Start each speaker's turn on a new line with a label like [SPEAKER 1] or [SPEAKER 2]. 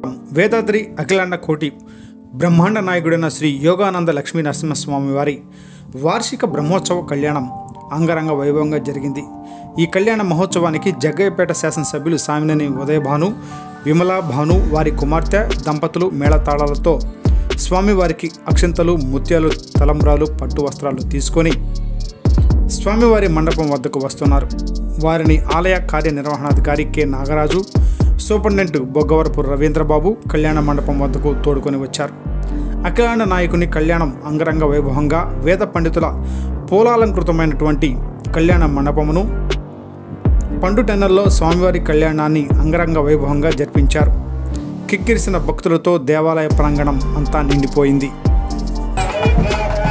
[SPEAKER 1] వేదాద్రి అఖిలాండ కోటి బ్రహ్మాండ నాయకుడైన శ్రీ యోగానంద లక్ష్మీ నరసింహస్వామి వారి వార్షిక బ్రహ్మోత్సవ కళ్యాణం అంగరంగ వైభవంగా జరిగింది ఈ కళ్యాణ మహోత్సవానికి జగ్గయ్యపేట శాసనసభ్యులు సామినేని ఉదయభాను విమలా భాను వారి కుమార్తె దంపతులు మేళతాళాలతో స్వామివారికి అక్షంతలు ముత్యాలు తలంబ్రాలు పట్టు వస్త్రాలు తీసుకొని స్వామివారి మండపం వద్దకు వస్తున్నారు వారిని ఆలయ కార్యనిర్వహణాధికారి కె నాగరాజు సూపరింటెండెంట్ బొగ్గవరపు రవీంద్రబాబు కళ్యాణ మండపం వద్దకు తోడుకొని వచ్చారు అఖిలాండ నాయకుని కళ్యాణం అంగరంగ వైభవంగా వేద పండితుల పూలాలంకృతమైనటువంటి కళ్యాణ మండపమును పండు టెన్నల్లో స్వామివారి కళ్యాణాన్ని అంగరంగ వైభవంగా జరిపించారు కిక్కిరిసిన భక్తులతో దేవాలయ ప్రాంగణం అంతా నిండిపోయింది